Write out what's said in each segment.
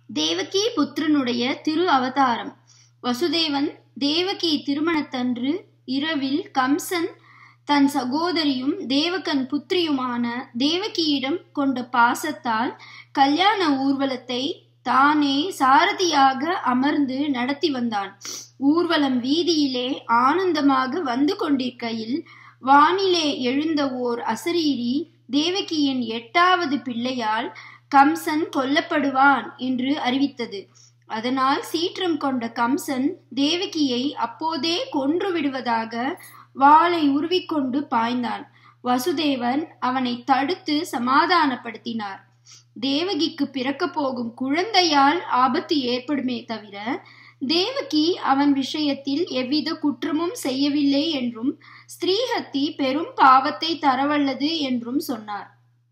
தேவகி புத்திரனுடைய திரு அவதாரம் வசுதேவன் தேவகி திருமணத்தன்று இரவில் கம்சன் தன் சகோதரியும் தேவகன் புத்திரியுமான தேவகியிடம் கொண்ட பாசத்தால் கல்யாண ஊர்வலத்தை தானே சாரதியாக அமர்ந்து நடத்தி வந்தான் ஊர்வலம் வீதியிலே ஆனந்தமாக வந்து கொண்டிருக்கையில் வானிலே எழுந்த ஓர் அசரீரி தேவகியின் எட்டாவது பிள்ளையால் கம்சன் கொல்லப்படுவான் என்று அறிவித்தது அதனால் சீற்றம் கொண்ட கம்சன் தேவகியை அப்போதே கொன்று விடுவதாக வாளை உருவிக்கொண்டு பாய்ந்தான் வசுதேவன் அவனை தடுத்து சமாதானப்படுத்தினார் தேவகிக்கு பிறக்க போகும் குழந்தையால் ஆபத்து ஏற்படுமே தவிர தேவகி அவன் விஷயத்தில் எவ்வித குற்றமும் செய்யவில்லை என்றும் ஸ்ரீஹத்தி பெரும் பாவத்தை தரவல்லது என்றும் சொன்னார்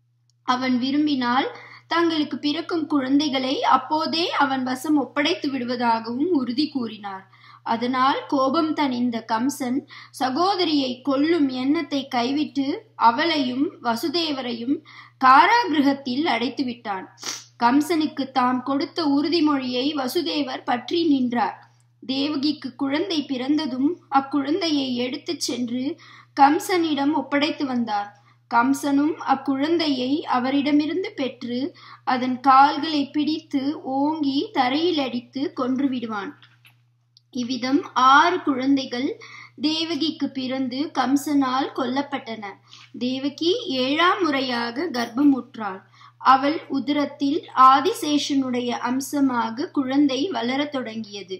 அவன் விரும்பினால் தங்களுக்கு பிறக்கும் குழந்தைகளை அப்போதே அவன் வசம் ஒப்படைத்து விடுவதாகவும் உறுதி கூறினார் அதனால் கோபம் தணிந்த கம்சன் சகோதரியை கொல்லும் எண்ணத்தை கைவிட்டு அவளையும் வசுதேவரையும் காராகிருகத்தில் அடைத்து விட்டான் கம்சனுக்கு தாம் கொடுத்த உறுதிமொழியை வசுதேவர் பற்றி நின்றார் தேவகிக்கு குழந்தை பிறந்ததும் அக்குழந்தையை எடுத்துச் சென்று கம்சனிடம் ஒப்படைத்து வந்தார் கம்சனும் அக்குழந்தையை அவரிடமிருந்து பெற்று அதன் கால்களை பிடித்து ஓங்கி தரையில் அடித்து கொன்று விடுவான் இவ்விதம் ஆறு குழந்தைகள் தேவகிக்கு பிறந்து கம்சனால் கொல்லப்பட்டன தேவகி ஏழாம் முறையாக கர்ப்பமுற்றாள் அவள் உதரத்தில் ஆதிசேஷனுடைய அம்சமாக குழந்தை வளரத் தொடங்கியது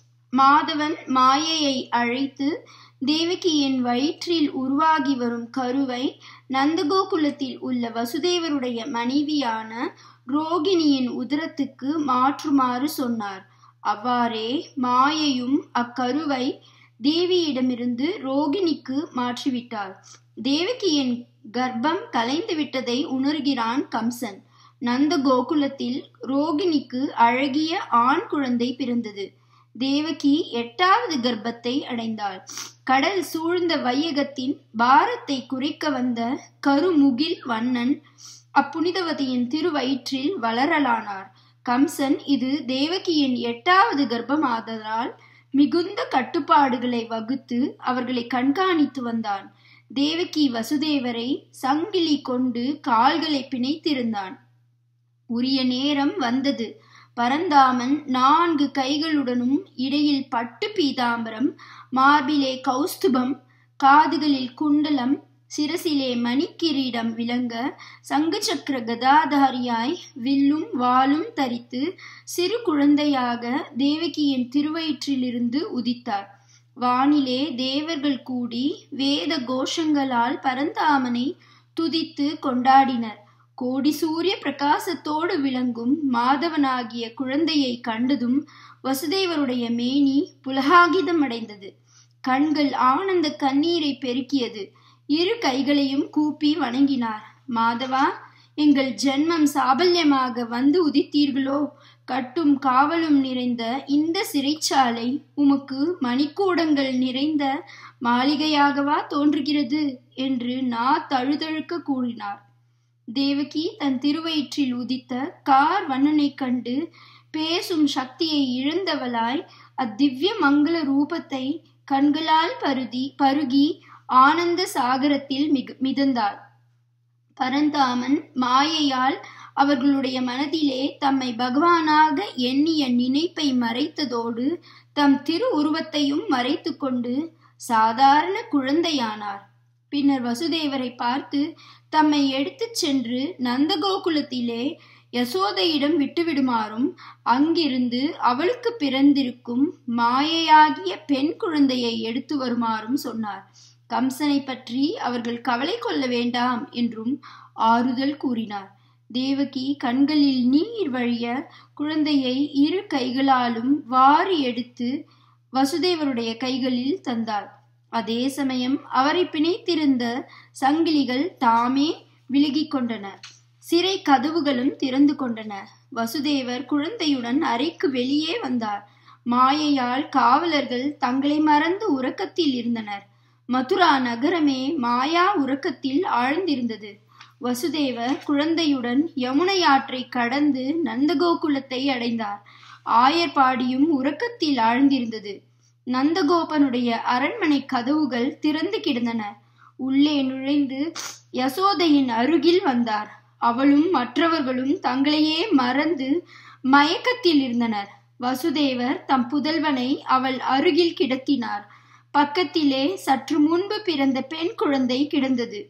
மாதவன் மாயையை அழைத்து தேவகியின் வயிற்றில் உருவாகி வரும் கருவை நந்தகோகுலத்தில் உள்ள வசுதேவருடைய மனைவியான ரோகிணியின் உதரத்துக்கு மாற்றுமாறு சொன்னார் அவ்வாறே மாயையும் அக்கருவை தேவியிடமிருந்து ரோகிணிக்கு மாற்றிவிட்டாள் தேவகியின் கர்ப்பம் கலைந்து விட்டதை உணர்கிறான் கம்சன் நந்த கோகுலத்தில் ரோகிணிக்கு அழகிய ஆண் குழந்தை பிறந்தது தேவகி எட்டாவது கர்ப்பத்தை அடைந்தாள் கடல் சூழ்ந்த வையகத்தின் பாரத்தை குறைக்க வந்த கருமுகில் வண்ணன் அப்புனிதவதியின் திருவயிற்றில் வளரலானார் கம்சன் இது தேவகியின் எட்டாவது கர்ப்பம் ஆதலால் மிகுந்த கட்டுப்பாடுகளை வகுத்து அவர்களை கண்காணித்து வந்தான் தேவகி வசுதேவரை சங்கிலி கொண்டு கால்களை பிணைத்திருந்தான் உரிய நேரம் வந்தது பரந்தாமன் நான்கு கைகளுடனும் இடையில் பட்டு பீதாம்பரம் மார்பிலே கௌஸ்துபம் காதுகளில் குண்டலம் சிரசிலே மணிக்கிரீடம் விளங்க சங்கு சக்கர கதாதாரியாய் வில்லும் வாளும் தரித்து சிறு குழந்தையாக தேவகியின் திருவயிற்றிலிருந்து உதித்தார் வானிலே தேவர்கள் கூடி வேத கோஷங்களால் பரந்தாமனை துதித்து கொண்டாடினர் கோடி சூரிய பிரகாசத்தோடு விளங்கும் மாதவனாகிய குழந்தையை கண்டதும் வசுதேவருடைய மேனி புலகாகிதம் அடைந்தது கண்கள் ஆனந்த கண்ணீரை பெருக்கியது இரு கைகளையும் கூப்பி வணங்கினார் மாதவா எங்கள் ஜென்மம் சாபல்யமாக வந்து உதித்தீர்களோ கட்டும் காவலும் நிறைந்த இந்த சிறைச்சாலை உமக்கு மணிக்கூடங்கள் நிறைந்த மாளிகையாகவா தோன்றுகிறது என்று நா தழுதழுக்க கூறினார் தேவகி தன் திருவயிற்றில் உதித்த கார் வண்ணனை கண்டு பேசும் சக்தியை இழந்தவளாய் அத்திவ்ய மங்கள ரூபத்தை கண்களால் பருதி பருகி ஆனந்த சாகரத்தில் மிக மிதந்தாள் பரந்தாமன் மாயையால் அவர்களுடைய மனதிலே தம்மை பகவானாக எண்ணிய நினைப்பை மறைத்ததோடு தம் திரு உருவத்தையும் மறைத்து கொண்டு சாதாரண குழந்தையானார் பின்னர் வசுதேவரை பார்த்து தம்மை எடுத்துச் சென்று நந்தகோகுலத்திலே யசோதையிடம் விட்டுவிடுமாறும் அங்கிருந்து அவளுக்கு பிறந்திருக்கும் மாயையாகிய பெண் குழந்தையை எடுத்து வருமாறும் சொன்னார் கம்சனை பற்றி அவர்கள் கவலை கொள்ள வேண்டாம் என்றும் ஆறுதல் கூறினார் தேவகி கண்களில் நீர் வழிய குழந்தையை இரு கைகளாலும் வாரி எடுத்து வசுதேவருடைய கைகளில் தந்தார் அதே சமயம் அவரை பிணைத்திருந்த சங்கிலிகள் தாமே விலகிக் கொண்டன சிறை கதவுகளும் திறந்து கொண்டன வசுதேவர் குழந்தையுடன் அறைக்கு வெளியே வந்தார் மாயையால் காவலர்கள் தங்களை மறந்து உறக்கத்தில் இருந்தனர் மதுரா நகரமே மாயா உறக்கத்தில் ஆழ்ந்திருந்தது வசுதேவர் குழந்தையுடன் யமுனை ஆற்றை கடந்து நந்தகோகுலத்தை அடைந்தார் ஆயர்பாடியும் உறக்கத்தில் ஆழ்ந்திருந்தது நந்தகோபனுடைய அரண்மனை கதவுகள் திறந்து கிடந்தன உள்ளே நுழைந்து யசோதையின் அருகில் வந்தார் அவளும் மற்றவர்களும் தங்களையே மறந்து மயக்கத்தில் இருந்தனர் வசுதேவர் தம் புதல்வனை அவள் அருகில் கிடத்தினார் பக்கத்திலே சற்று முன்பு பிறந்த பெண் குழந்தை கிடந்தது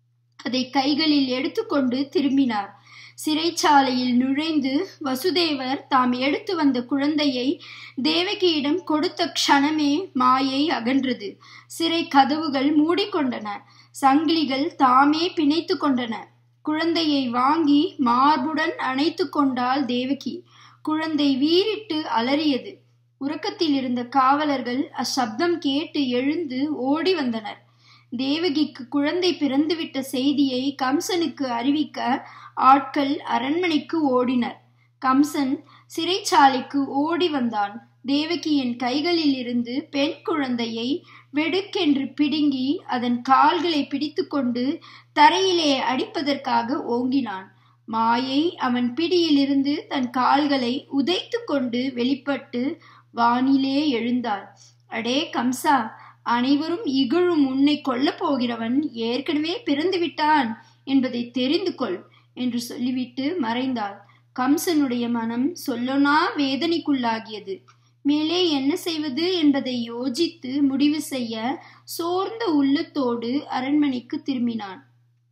அதை கைகளில் எடுத்துக்கொண்டு திரும்பினார் சிறைச்சாலையில் நுழைந்து வசுதேவர் தாம் எடுத்து வந்த குழந்தையை தேவகியிடம் கொடுத்த க்ஷணமே மாயை அகன்றது சிறை கதவுகள் மூடிக்கொண்டன சங்கிலிகள் தாமே பிணைத்து கொண்டன குழந்தையை வாங்கி மார்புடன் அணைத்து கொண்டாள் தேவகி குழந்தை வீறிட்டு அலறியது உறக்கத்தில் இருந்த காவலர்கள் அச்சப்தம் கேட்டு எழுந்து ஓடி வந்தனர் தேவகிக்கு குழந்தை பிறந்துவிட்ட செய்தியை கம்சனுக்கு அறிவிக்க ஆட்கள் அரண்மனைக்கு ஓடினர் கம்சன் சிறைச்சாலைக்கு ஓடி வந்தான் தேவகியின் கைகளில் இருந்து பெண் குழந்தையை வெடுக்கென்று பிடுங்கி அதன் கால்களை பிடித்துக்கொண்டு தரையிலே அடிப்பதற்காக ஓங்கினான் மாயை அவன் பிடியிலிருந்து தன் கால்களை உதைத்து கொண்டு வெளிப்பட்டு வானிலே எழுந்தாள் அடே கம்சா அனைவரும் இகழும் உன்னை கொல்லப் போகிறவன் ஏற்கனவே பிறந்து விட்டான் என்பதை தெரிந்து கொள் என்று சொல்லிவிட்டு மறைந்தாள் கம்சனுடைய மனம் சொல்லொனா வேதனைக்குள்ளாகியது மேலே என்ன செய்வது என்பதை யோசித்து முடிவு செய்ய சோர்ந்த உள்ளத்தோடு அரண்மனைக்கு திரும்பினான்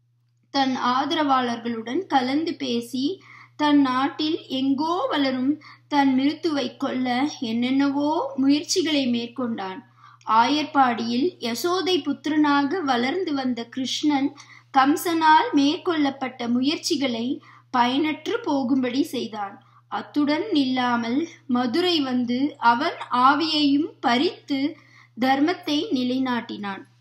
தன் ஆதரவாளர்களுடன் கலந்து பேசி தன் நாட்டில் எங்கோ வளரும் தன் மிருத்துவை கொல்ல என்னென்னவோ முயற்சிகளை மேற்கொண்டான் ஆயர்பாடியில் யசோதை புத்திரனாக வளர்ந்து வந்த கிருஷ்ணன் கம்சனால் மேற்கொள்ளப்பட்ட முயற்சிகளை பயனற்று போகும்படி செய்தான் அத்துடன் நில்லாமல் மதுரை வந்து அவன் ஆவியையும் பறித்து தர்மத்தை நிலைநாட்டினான்